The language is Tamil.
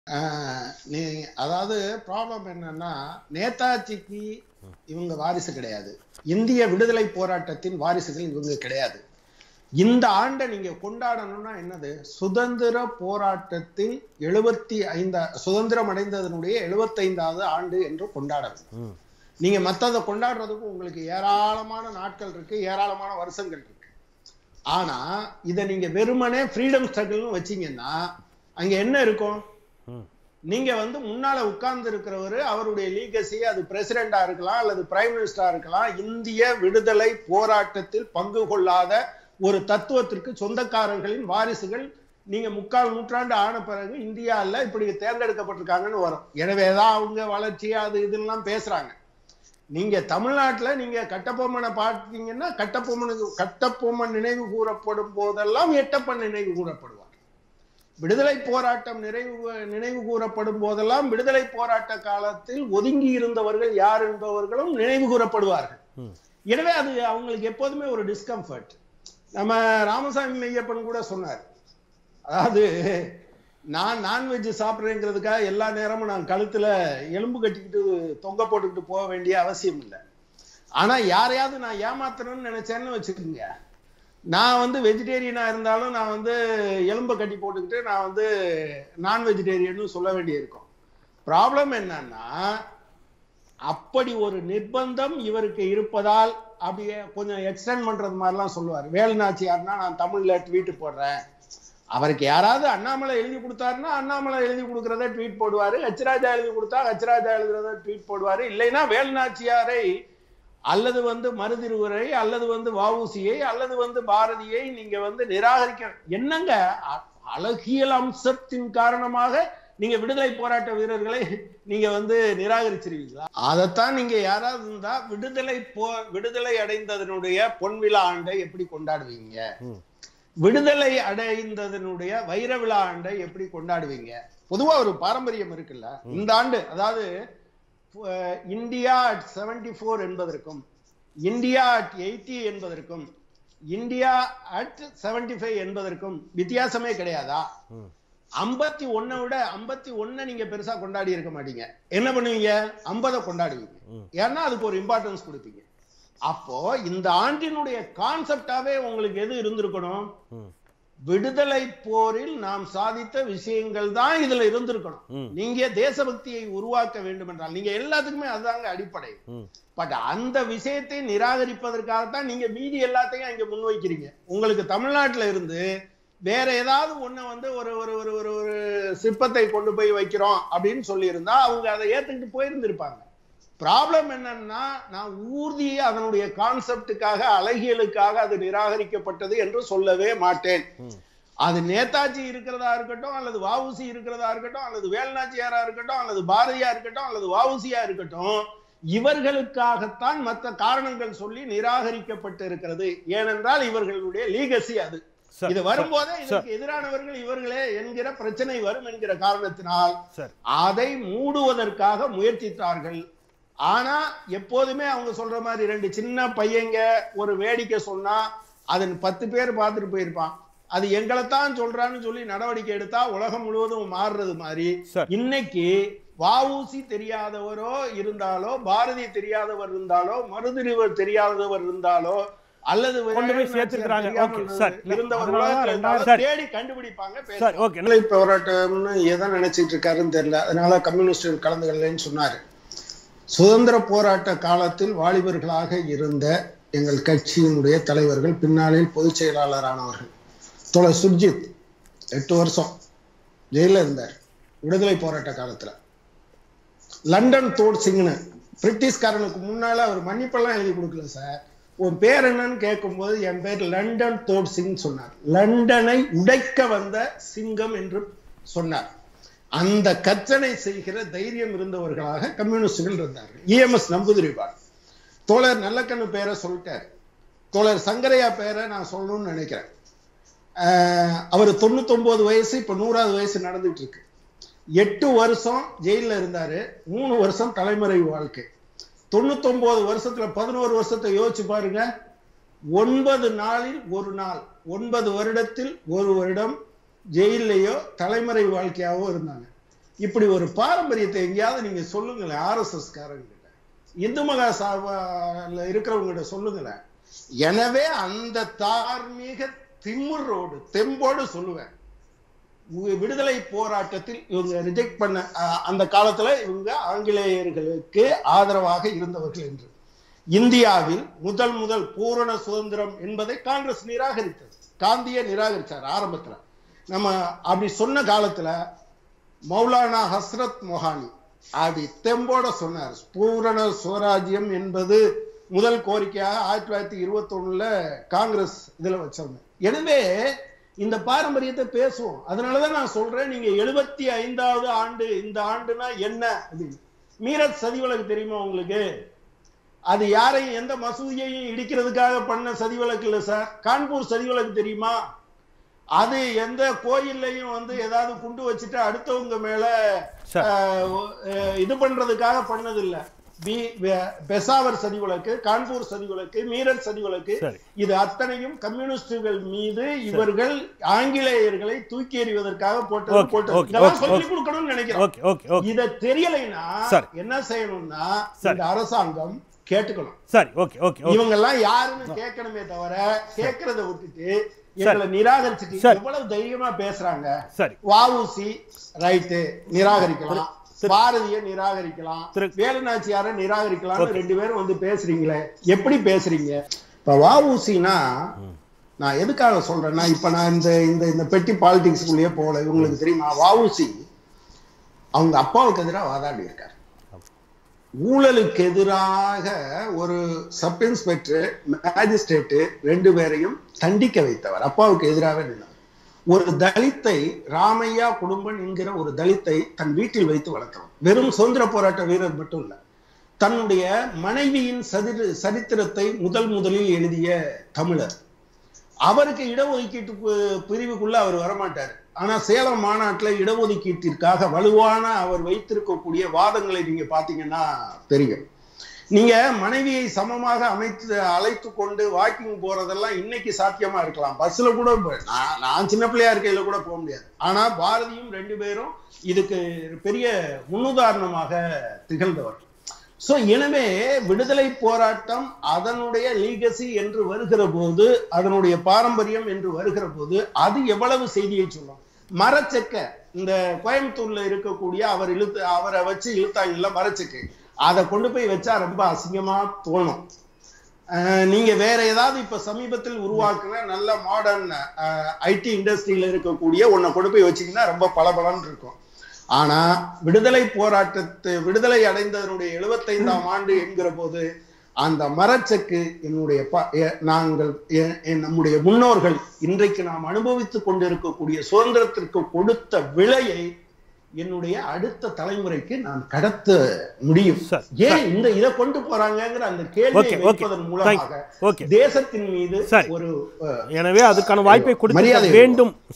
ஆஹ் நீ அதாவது ப்ராப்ளம் என்னன்னா நேதாஜிக்கு இவங்க வாரிசு கிடையாது இந்திய விடுதலை போராட்டத்தின் வாரிசுகள் இவங்க கிடையாது இந்த ஆண்டை நீங்க கொண்டாடணும்னா என்னது சுதந்திர போராட்டத்தின் எழுபத்தி ஐந்தா சுதந்திரம் அடைந்ததனுடைய எழுபத்தைந்தாவது ஆண்டு என்று கொண்டாட வேண்டும் ம். நீங்க மத்ததை கொண்டாடுறதுக்கு உங்களுக்கு ஏராளமான நாட்கள் இருக்கு ஏராளமான வருஷங்கள் இருக்கு ஆனா இதை நீங்க வெறுமனே ஃப்ரீடம் ஸ்ட்ரகிள்னு வச்சீங்கன்னா அங்க என்ன இருக்கும் ம். நீங்க வந்து முன்னால உட்கார்ந்து இருக்கிறவரு அவருடைய லீகசி அது பிரசிடெண்டா இருக்கலாம் அல்லது பிரைம் மினிஸ்டரா இருக்கலாம் இந்திய விடுதலை போராட்டத்தில் பங்கு கொள்ளாத ஒரு தத்துவத்திற்கு சொந்தக்காரர்களின் வாரிசுகள் நீங்க முக்கால் நூற்றாண்டு ஆன பிறகு இந்தியால இப்படி தேர்ந்தெடுக்கப்பட்டிருக்காங்கன்னு வரும் எனவேதான் அவங்க வளர்ச்சி அது இதெல்லாம் பேசுறாங்க நீங்க தமிழ்நாட்டுல நீங்க கட்டபொம்மனை பார்த்தீங்கன்னா கட்டபொம்மனுக்கு கட்டபொம்மன் நினைவு கூறப்படும் போதெல்லாம் எட்டப்பன் நினைவு கூறப்படுவார் விடுதலை போராட்டம் நிறைவு நினைவு கூறப்படும் போதெல்லாம் விடுதலை போராட்ட காலத்தில் ஒதுங்கி இருந்தவர்கள் யார் என்பவர்களும் நினைவு கூறப்படுவார்கள் ம். எனவே அது அவங்களுக்கு எப்போதுமே ஒரு டிஸ்கம்ஃபர்ட் நம்ம ராமசாமி மெய்யப்பன் கூட சொன்னார் அதாவது நான் நான்வெஜ் சாப்பிட்றேங்கிறதுக்காக எல்லா நேரமும் நான் கழுத்துல எலும்பு கட்டிக்கிட்டு தொங்க போட்டுக்கிட்டு போக வேண்டிய அவசியம் இல்லை ஆனா யாரையாவது நான் ஏமாத்தணும்னு நினைச்சேன்னு வச்சுக்கோங்க நான் வந்து வெஜிடேரியனா இருந்தாலும் நான் வந்து எலும்பை கட்டி போட்டுக்கிட்டு நான் வந்து நான் வெஜிடேரியன்னு சொல்ல வேண்டியிருக்கும் ப்ராப்ளம் என்னன்னா அப்படி ஒரு நிர்பந்தம் இவருக்கு இருப்பதால் அப்படியே கொஞ்சம் எக்ஸ்டெண்ட் பண்றது மாதிரிலாம் சொல்லுவார் வேலுநாச்சியார்னா நான் தமிழ்ல ட்வீட் போடுறேன் அவருக்கு யாராவது அண்ணாமலை எழுதி கொடுத்தாருன்னா அண்ணாமலை எழுதி கொடுக்கறத ட்வீட் போடுவாரு ஹச்ராஜா எழுதி கொடுத்தா ஹச்ராஜா எழுதுறத ட்வீட் போடுவாரு இல்லைன்னா வேலுநாச்சியாரை அல்லது வந்து மருதிருவரை அல்லது வந்து வவுசியை அல்லது வந்து பாரதியை நீங்க வந்து நிராகரிக்க என்னங்க அ- அழகியல் அம்சத்தின் காரணமாக நீங்க விடுதலை போராட்ட வீரர்களை நீங்க வந்து நிராகரிச்சிருவீங்களா அதைத்தான் நீங்க யாராவது இருந்தா விடுதலை போ விடுதலை அடைந்ததனுடைய பொன்விழா ஆண்டை எப்படி கொண்டாடுவீங்க ம். விடுதலை அடைந்ததனுடைய வைர விழா ஆண்டை எப்படி கொண்டாடுவீங்க பொதுவா ஒரு பாரம்பரியம் இருக்குல்ல இந்த ஆண்டு அதாவது ah, India at seventy four என்பதற்கும் இந்தியா அட் எயிட்டி என்பதற்கும் இந்தியா அட் செவன்டி ஃபைவ் என்பதற்கும் வித்தியாசமே கிடையாதா ம். ஐம்பத்தி ஒன்னை விட ஐம்பத்தி ஒன்னை நீங்க பெருசா கொண்டாடி இருக்க மாட்டீங்க என்ன பண்ணுவீங்க ஐம்பதை கொண்டாடுவீங்க ம். ஏன்னா அதுக்கு ஒரு இம்பார்ட்டன்ஸ் கொடுப்பீங்க அப்போ இந்த ஆண்டினுடைய கான்செப்டாவே உங்களுக்கு எது இருந்திருக்கணும் ம். விடுதலை போரில் நாம் சாதித்த விஷயங்கள் தான் இதுல இருந்திருக்கணும் ம். நீங்க தேசபக்தியை உருவாக்க வேண்டும் என்றால் நீங்க எல்லாத்துக்குமே அதுதாங்க அடிப்படை ம். பட் அந்த விஷயத்தை நிராகரிப்பதற்காகத்தான் நீங்க மீதி எல்லாத்தையும் இங்க முன்வைக்கிறீங்க உங்களுக்கு தமிழ்நாட்டுல இருந்து வேற ஏதாவது ஒண்ணு வந்து ஒரு ஒரு ஒரு ஒரு ஒரு சிற்பத்தை கொண்டு போய் வைக்கிறோம் அப்படின்னு சொல்லி இருந்தா அவங்க அதை ஏத்துக்கிட்டு போயிருந்திருப்பாங்க ப்ராப்ளம் என்னன்னா நான் ஊர்தி அதனுடைய கான்செப்டுக்காக அழகியலுக்காக அது நிராகரிக்கப்பட்டது என்று சொல்லவே மாட்டேன் ம். அது நேதாஜி இருக்கிறதா இருக்கட்டும் அல்லது வஉசி இருக்கிறதா இருக்கட்டும் அல்லது வேலுநாச்சியாரா இருக்கட்டும் அல்லது பாரதியா இருக்கட்டும் அல்லது வஉசியா இருக்கட்டும் இவர்களுக்காகத்தான் மற்ற காரணங்கள் சொல்லி நிராகரிக்கப்பட்டு இருக்கிறது ஏனென்றால் இவர்களுடைய லீகசி அது சார், இது வரும்போதே சார், இதற்கு எதிரானவர்கள் இவர்களே என்கிற பிரச்சனை வரும் என்கிற காரணத்தினால் சார் அதை மூடுவதற்காக முயற்சித்தார்கள் ஆனா எப்போதுமே அவங்க சொல்ற மாதிரி ரெண்டு சின்ன பையங்க ஒரு வேடிக்கை சொன்னா அதன் பத்து பேர் பார்த்துட்டு போயிருப்பான் அது எங்களைத்தான் சொல்றான்னு சொல்லி நடவடிக்கை எடுத்தா உலகம் முழுவதும் மாறுறது மாதிரி சார். இன்னைக்கு வஉசி தெரியாதவரோ இருந்தாலோ பாரதி தெரியாதவர் இருந்தாலோ மருதிருவர் தெரியாதவர் இருந்தாலோ அல்லது கொண்டு போய் சேர்த்திருக்கிறாங்க. தெரியாமல் ஓகே, சார். இருந்தவர் அதனால உலகத்துல ரெண்டாயிரம் இருந்தாலும் தேடி கண்டுபிடிப்பாங்க சார் பேசுவாங்க. ஓகே விடுதலை போராட்டம்னு எதை நினைச்சிட்டு இருக்காருன்னு தெரியல அதனால கம்யூனிஸ்ட் கலந்துக்கலன்னு சொன்னாரு சுதந்திர போராட்ட காலத்தில் வாலிபர்களாக இருந்த எங்கள் கட்சியினுடைய தலைவர்கள் பின்னாளில் பொதுச் செயலாளரானவர்கள் தோழர் சுர்ஜித் எட்டு வருஷம் ஜெயில இருந்தார் விடுதலை போராட்ட காலத்துல லண்டன் தோட் சிங்னு பிரிட்டிஷ்காரனுக்கு முன்னால அவர் மன்னிப்பெல்லாம் எழுதி கொடுக்கல சார் உன் பேர் என்னன்னு கேட்கும்போது என் பேர் லண்டன் தோட் சிங் சொன்னார் லண்டனை உடைக்க வந்த சிங்கம் என்று சொன்னார் அந்த கர்ச்சனை செய்கிற தைரியம் இருந்தவர்களாக கம்யூனிஸ்டுகள் இருந்தார்கள் இஎம்எஸ் நம்புதிரிவார் தோழர் நல்லக்கண்ணு பேரை சொல்லிட்டார் தோழர் சங்கரையா பேரை நான் சொல்லணும்னு நினைக்கிறேன் ஆஹ் அவர் தொண்ணூத்தொன்பது வயசு இப்ப நூறாவது வயசு நடந்துட்டு இருக்கு எட்டு வருஷம் ஜெயில்ல இருந்தாரு மூணு வருஷம் தலைமுறை வாழ்க்கை தொண்ணூத்தொன்பது வருஷத்துல பதினோரு வருஷத்தை யோசிச்சு பாருங்க ஒன்பது நாளில் ஒரு நாள் ஒன்பது வருடத்தில் ஒரு வருடம் ஜெயிலையோ தலைமறை வாழ்க்கையாவோ இருந்தாங்க இப்படி ஒரு பாரம்பரியத்தை எங்கேயாவது நீங்க சொல்லுங்களேன் ஆர்எஸ்எஸ் காரங்க இந்து மகா சபால இருக்கிறவங்க சொல்லுங்களேன் எனவே அந்த தார்மீக திமிரோடு தெம்போடு சொல்லுவேன் வி- விடுதலை போராட்டத்தில் இவங்க ரிஜெக்ட் பண்ண அஹ், அந்த காலத்துல இவங்க ஆங்கிலேயர்களுக்கு ஆதரவாக இருந்தவர்கள் என்று இந்தியாவில் முதல் முதல் பூரண சுதந்திரம் என்பதை காங்கிரஸ் நிராகரித்தது காந்தியை நிராகரிச்சார் ஆரம்பத்துல நம்ம அப்படி சொன்ன காலத்துல மௌலானா ஹஸ்ரத் மொஹானி அது தெம்போட சொன்னார் பூரண சுவராஜ்யம் என்பது முதல் கோரிக்கையாக ஆயிரத்தி தொள்ளாயிரத்தி இருபத்தி ஒண்ணுல காங்கிரஸ் இதுல வச்சாங்க எனவே இந்த பாரம்பரியத்தை பேசுவோம் அதனாலதான் நான் சொல்றேன் நீங்க எழுபத்தி ஐந்தாவது ஆண்டு இந்த ஆண்டுனா என்ன அப்படின்னு மீரட் சதிவழக்கு தெரியுமா உங்களுக்கு அது யாரையும் எந்த மசூதியையும் இடிக்கிறதுக்காக பண்ண சதிவழக்கு இல்ல சார் கான்பூர் சதிவழக்கு தெரியுமா அது எந்த கோயில்லையும் வந்து ஏதாவது குண்டு வச்சுட்டு அடுத்தவங்க மேல சார். அஹ், அஹ், இது பண்றதுக்காக பண்ணது இல்ல பி பெ- பெசாவர் சதி வழக்கு கான்பூர் சதி வழக்கு மீரட் சதி வழக்கு சரி. இது அத்தனையும் கம்யூனிஸ்டுகள் மீது இவர்கள் ஆங்கிலேயர்களை தூக்கி எறிவதற்காக போட்டது Okay, போட்டது okay, இதெல்லாம் okay, சொல்லி okay. கொடுக்கணும்னு நினைக்கிறேன் ஓகே ஓகே ஓகே இத தெரியலைன்னா சரி. என்ன செய்யணும்னா சரி. இந்த அரசாங்கம் கேட்டுக்கணும் சரி ஓகே ஓகே ஓகே இவங்க எல்லாம் யாருன்னு கேட்கணுமே தவிர கேட்கறத விட்டுட்டு எங்களை நிராகரிச்சுட்டு சரி. எவ்வளவு தைரியமா பேசுறாங்க சரி வாவுசி ரைட்டு நிராகரிக்கலாம் பாரதிய நிராகரிக்கலாம் திரு- வேலுநாச்சியார நிராகரிக்கலாம் ரெண்டு பேரும் வந்து பேசுறீங்களே எப்படி பேசுறீங்க இப்ப வாவுசினா நான் எதுக்காக சொல்றேன்னா இப்ப நான் இந்த இந்த இந்த பெட்டி பாலிடிக்ஸ்குள்ளேயே போகல இவங்களுக்கு தெரியுமா வாவுசி அவங்க அப்பாவுக்கு எதிராக வாதாடி இருக்காரு ஊழலுக்கு எதிராக ஒரு சப் இன்ஸ்பெக்டர் மேஜிஸ்ட்ரேட் ரெண்டு பேரையும் தண்டிக்க வைத்தவர் அப்பாவுக்கு எதிராக நின்றவர் ஒரு தலித்தை ராமையா குடும்பன் என்கிற ஒரு தலித்தை தன் வீட்டில் வைத்து வளர்த்தவர் வெறும் சுதந்திர போராட்ட வீரர் மட்டும் இல்ல தன்னுடைய மனைவியின் சதிரு சரித்திரத்தை முதல் முதலில் எழுதிய தமிழர் அவருக்கு இடஒதுக்கீட்டு பு- பிரிவுக்குள்ள அவர் வரமாட்டார் ஆனா சேலம் மாநாட்டுல இடஒதுக்கீட்டிற்காக வலுவான அவர் வைத்திருக்கக்கூடிய வாதங்களை நீங்க பாத்தீங்கன்னா தெரியும் நீங்க மனைவியை சமமாக அமைத்து அழைத்து கொண்டு வாக்கிங் போறதெல்லாம் இன்னைக்கு சாத்தியமா இருக்கலாம் பஸ்ல கூட போ- நான் நான் சின்ன பிள்ளையா இருக்கையில கூட போக முடியாது ஆனா பாரதியும் ரெண்டு பேரும் இதுக்கு பெரிய முன்னுதாரணமாக திகழ்ந்தவர் சோ எனவே விடுதலை போராட்டம் அதனுடைய லீகசி என்று வருகிற போது அதனுடைய பாரம்பரியம் என்று வருகிற போது அது எவ்வளவு செய்தியை சொல்லும் மரச்செக்க இந்த கோயம்புத்தூர்ல இருக்கக்கூடிய அவர் இழுத்து அவரை வச்சு இழுத்தாங்கல்ல மரச்செக்கு அதை கொண்டு போய் வச்சா ரொம்ப அசிங்கமா தோணும் அஹ் நீங்க வேற ஏதாவது இப்ப சமீபத்தில் உருவாக்குற நல்ல மாடர்ன் ஐடி இண்டஸ்ட்ரியில இருக்கக்கூடிய ஒன்னை கொண்டு போய் வச்சீங்கன்னா ரொம்ப பளபளன்னு இருக்கும் ஆனா விடுதலை போராட்டத்து விடுதலை அடைந்ததனுடைய எழுபத்தைந்தாம் ஆண்டு என்கிற போது அந்த மரச்செக்கு என்னுடைய ப- எ- நாங்கள் எ- எ- நம்முடைய முன்னோர்கள் இன்றைக்கு நாம் அனுபவித்துக் கொண்டிருக்கக்கூடிய சுதந்திரத்திற்கு கொடுத்த விலையை என்னுடைய அடுத்த தலைமுறைக்கு நான் கடத்த முடியும் சார், ஏன் இந்த இதை கொண்டு போறாங்கங்கிற அந்த கேள்வியை Okay, okay. வைப்பதன் மூலமாக Thank you. Okay. தேசத்தின் மீது சரி. ஒரு அஹ், எனவே அதுக்கான வாய்ப்பை கொடுக்க மரியாதை வேண்டும்